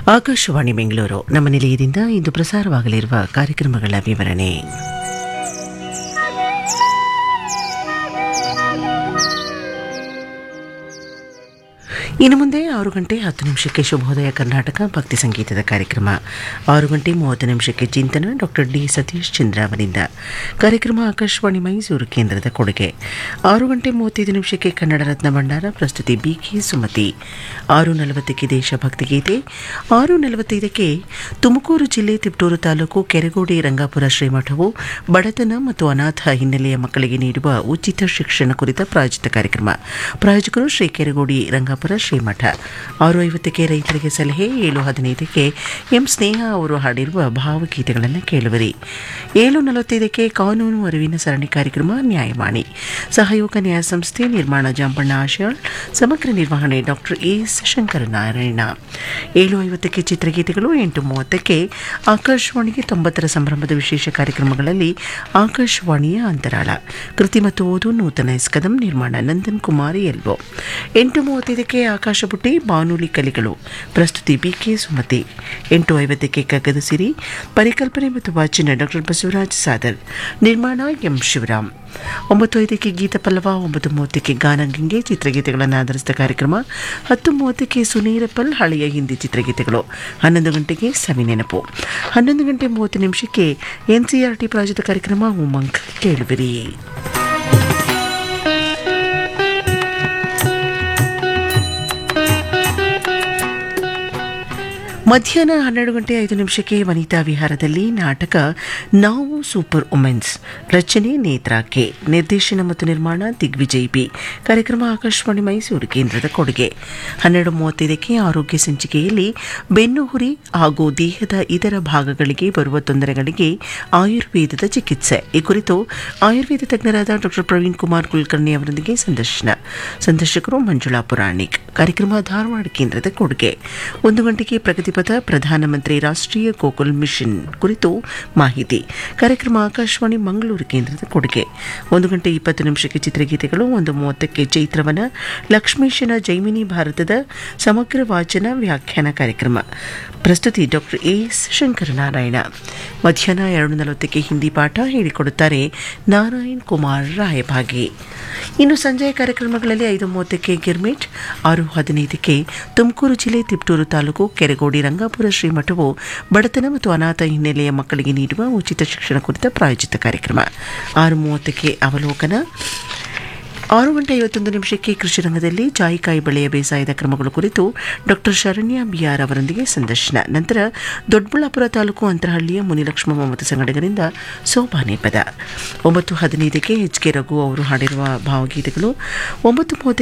ಆಕಾಶವಾಣಿ ಬೆಂಗಳೂರು ನಮ್ಮ ನಿಲಯದಿಂದ ಇಂದು ಪ್ರಸಾರವಾಗಲಿರುವ ಕಾರ್ಯಕ್ರಮಗಳ ವಿವರಣೆ ಇನ್ನು ಮುಂದೆ ಆರು ಗಂಟೆ ಹತ್ತು ನಿಮಿಷಕ್ಕೆ ಶುಭೋದಯ ಕರ್ನಾಟಕ ಭಕ್ತಿ ಸಂಗೀತದ ಕಾರ್ಯಕ್ರಮ ಆರು ಗಂಟೆ ಮೂವತ್ತು ನಿಮಿಷಕ್ಕೆ ಚಿಂತನ ಡಾಕ್ಟರ್ ಡಿ ಸತೀಶ್ ಚಂದ್ರ ಅವರಿಂದ ಕಾರ್ಯಕ್ರಮ ಆಕಾಶವಾಣಿ ಮೈಸೂರು ಕೇಂದ್ರದ ಕೊಡುಗೆ ಆರು ಗಂಟೆ ಮೂವತ್ತೈದು ನಿಮಿಷಕ್ಕೆ ಕನ್ನಡ ರತ್ನ ಭಂಡಾರ ಪ್ರಸ್ತುತಿ ಬಿ ಕೆ ಸುಮತಿ ಆರು ನಲವತ್ತಕ್ಕೆ ದೇಶಭಕ್ತಿ ಗೀತೆ ಆರು ನಲವತ್ತೈದಕ್ಕೆ ತುಮಕೂರು ಜಿಲ್ಲೆ ತಿಪ್ಟೂರು ತಾಲೂಕು ಕೆರೆಗೋಡಿ ರಂಗಾಪುರ ಶ್ರೀಮಠವು ಬಡತನ ಮತ್ತು ಅನಾಥ ಹಿನ್ನೆಲೆಯ ಮಕ್ಕಳಿಗೆ ನೀಡುವ ಉಚಿತ ಶಿಕ್ಷಣ ಕುರಿತ ಪ್ರಾಯೋಜಿತ ಕಾರ್ಯಕ್ರಮ ಪ್ರಾಯೋಜಕರು ಶ್ರೀ ಕೆರೆಗೋಡಿ ರಂಗಾಪುರ ಶ್ರೀಮಠ ಆರು ಐವತ್ತಕ್ಕೆ ರೈತರಿಗೆ ಸಲಹೆ ಏಳು ಹದಿನೈದಕ್ಕೆ ಎಂ ಸ್ನೇಹ ಅವರು ಹಾಡಿರುವ ಭಾವಗೀತೆಗಳನ್ನು ಕೇಳುವರಿ ಏಳು ನಲವತ್ತೈದಕ್ಕೆ ಕಾನೂನು ಅರಿವಿನ ಸರಣಿ ಕಾರ್ಯಕ್ರಮ ನ್ಯಾಯವಾಣಿ ಸಹಯೋಗ ನ್ಯಾಯ ಸಂಸ್ಥೆ ನಿರ್ಮಾಣ ಜಾಂಬಣ್ಣ ಆಶಾಳ್ ಸಮಗ್ರ ನಿರ್ವಹಣೆ ಡಾಕ್ಟರ್ ಎಸ್ ಶಂಕರನಾರಾಯಣ ಏಳು ಐವತ್ತಕ್ಕೆ ಚಿತ್ರಗೀತೆಗಳು ಎಂಟು ಮೂವತ್ತಕ್ಕೆ ಆಕಾಶವಾಣಿಗೆ ತೊಂಬತ್ತರ ಸಂಭ್ರಮದ ವಿಶೇಷ ಕಾರ್ಯಕ್ರಮಗಳಲ್ಲಿ ಆಕಾಶವಾಣಿಯ ಅಂತರಾಳ ಕೃತಿ ಮತ್ತು ಓದು ನೂತನ ಎಸ್ಕದಂ ನಿರ್ಮಾಣ ನಂದನ್ ಕುಮಾರ್ ಎಲ್ವೋ ಎಂಟು ಮೂವತ್ತೈದಕ್ಕೆ ಆಕಾಶ ಬುಟ್ಟಿ ಬಾನುಲಿ ಕಲಿಗಳು ಪ್ರಸ್ತುತಿ ಬಿ ಕೆ ಸುಮತಿ ಎಂಟು ಐವತ್ತಕ್ಕೆ ಕಗ್ಗದ ಸಿರಿ ಪರಿಕಲ್ಪನೆ ಮತ್ತು ವಾಚನ ಡಾಕ್ಟರ್ ಬಸವರಾಜ್ ಸಾದರ್ ನಿರ್ಮಾಣ ಎಂ ಶಿವರಾಮ್ ಒಂಬತ್ತು ಐದಕ್ಕೆ ಗೀತ ಪಲ್ಲವ ಒಂಬತ್ತು ಮೂವತ್ತಕ್ಕೆ ಗಾನಗಂಗೆ ಚಿತ್ರಗೀತೆಗಳನ್ನು ಆಧರಿಸಿದ ಕಾರ್ಯಕ್ರಮ ಹತ್ತು ಮೂವತ್ತಕ್ಕೆ ಸುನೀರಪ್ಪಲ್ ಹಳೆಯ ಹಿಂದಿ ಚಿತ್ರಗೀತೆಗಳು ಹನ್ನೊಂದು ಗಂಟೆಗೆ ಸವಿ ನೆನಪು ಹನ್ನೊಂದು ಗಂಟೆ ಮೂವತ್ತು ನಿಮಿಷಕ್ಕೆ ಎನ್ ಸಿ ಆರ್ ಟಿ ಪ್ರಾಯೋಜಿತ ಕಾರ್ಯಕ್ರಮ ಉಮಂಗ್ ಕೇಳುವಿರಿ ಮಧ್ಯಾಹ್ನ ಹನ್ನೆರಡು ಗಂಟೆ ಐದು ನಿಮಿಷಕ್ಕೆ ವನಿತಾ ವಿಹಾರದಲ್ಲಿ ನಾಟಕ ನಾವು ಸೂಪರ್ ವುಮೆನ್ಸ್ ರಚನೆ ನೇತ್ರಾಕೆ ನಿರ್ದೇಶನ ಮತ್ತು ನಿರ್ಮಾಣ ದಿಗ್ವಿಜಯ್ ಬಿ ಕಾರ್ಯಕ್ರಮ ಆಕಾಶವಾಣಿ ಮೈಸೂರು ಕೇಂದ್ರದ ಕೊಡುಗೆ ಹನ್ನೆರಡು ಮೂವತ್ತೈದಕ್ಕೆ ಆರೋಗ್ಯ ಸಂಚಿಕೆಯಲ್ಲಿ ಬೆನ್ನು ಹುರಿ ಹಾಗೂ ದೇಹದ ಇತರ ಭಾಗಗಳಿಗೆ ಬರುವ ತೊಂದರೆಗಳಿಗೆ ಆಯುರ್ವೇದದ ಚಿಕಿತ್ಸೆ ಈ ಕುರಿತು ಆಯುರ್ವೇದ ತಜ್ಞರಾದ ಡಾಕ್ಟರ್ ಪ್ರವೀಣ್ ಕುಮಾರ್ ಕುಲಕರ್ಣಿ ಅವರೊಂದಿಗೆ ಸಂದರ್ಶನ ಸಂದರ್ಶಕರು ಮಂಜುಳಾ ಪುರಾಣಿಕ್ ಕಾರ್ಯಕ್ರಮ ಧಾರವಾಡ ಕೇಂದ್ರದ ಕೊಡುಗೆ ಒಂದು ಗಂಟೆಗೆ ಪ್ರಗತಿಪಥ ಪ್ರಧಾನಮಂತ್ರಿ ರಾಷ್ಟ್ರೀಯ ಗೋಕುಲ್ ಮಿಷನ್ ಕುರಿತು ಮಾಹಿತಿ ಕಾರ್ಯಕ್ರಮ ಆಕಾಶವಾಣಿ ಮಂಗಳೂರು ಕೇಂದ್ರದ ಕೊಡುಗೆ ಒಂದು ಗಂಟೆ ಇಪ್ಪತ್ತು ನಿಮಿಷಕ್ಕೆ ಚಿತ್ರಗೀತೆಗಳು ಒಂದು ಮೂವತ್ತಕ್ಕೆ ಚೈತ್ರವನ ಲಕ್ಷ್ಮೀಶನ ಜೈಮಿನಿ ಭಾರತದ ಸಮಗ್ರ ವಾಚನ ವ್ಯಾಖ್ಯಾನ ಕಾರ್ಯಕ್ರಮ ಪ್ರಸ್ತುತಿ ಡಾಕ್ಟರ್ ಎಸ್ ಶಂಕರನಾರಾಯಣ ಮಧ್ಯಾಹ್ನ ಎರಡು ನಲವತ್ತಕ್ಕೆ ಹಿಂದಿ ಪಾಠ ಹೇಳಿಕೊಡುತ್ತಾರೆ ನಾರಾಯಣ್ ಕುಮಾರ್ ರಾಯಭಾಗಿ ಇನ್ನು ಸಂಜೆಯ ಕಾರ್ಯಕ್ರಮಗಳಲ್ಲಿ ಐದು ಮೂವತ್ತಕ್ಕೆ ಗಿರ್ಮಿಟ್ ಆರು ಹದಿನೈದಕ್ಕೆ ತುಮಕೂರು ಜಿಲ್ಲೆ ತಿಪ್ಟೂರು ತಾಲೂಕು ಕೆರೆಗೋಡಿ ರಂಗಾಪುರ ಶ್ರೀಮಠವು ಬಡತನ ಮತ್ತು ಅನಾಥ ಹಿನ್ನೆಲೆಯ ಮಕ್ಕಳಿಗೆ ನೀಡುವ ಉಚಿತ ಶಿಕ್ಷಣ ಕುರಿತ ಪ್ರಾಯೋಜಿತ ಕಾರ್ಯಕ್ರಮ ಆರು ಮೂವತ್ತಕ್ಕೆ ಅವಲೋಕನ ಆರು ಗಂಟೆ ಐವತ್ತೊಂದು ನಿಮಿಷಕ್ಕೆ ಕೃಷಿ ರಂಗದಲ್ಲಿ ಜಾಯಿಕಾಯಿ ಬೆಳೆಯ ಬೇಸಾಯದ ಕ್ರಮಗಳು ಕುರಿತು ಡಾಕ್ಟರ್ ಶರಣ್ಯ ಬಿಆರ್ ಅವರೊಂದಿಗೆ ಸಂದರ್ಶನ ನಂತರ ದೊಡ್ಡಬಳ್ಳಾಪುರ ತಾಲೂಕು ಅಂತರಹಳ್ಳಿಯ ಮುನಿಲಕ್ಷ್ಮ ಮಮತ ಸಂಗಡಿಗರಿಂದ ಸೋಪಾನೆ ಪದ ಒಂಬತ್ತು ಹದಿನೈದಕ್ಕೆ ಎಚ್ ಕೆ ರಘು ಅವರು ಹಾಡಿರುವ ಭಾವಗೀತೆಗಳು ಒಂಬತ್ತು ಮೂವತ್ತಕ್ಕೆ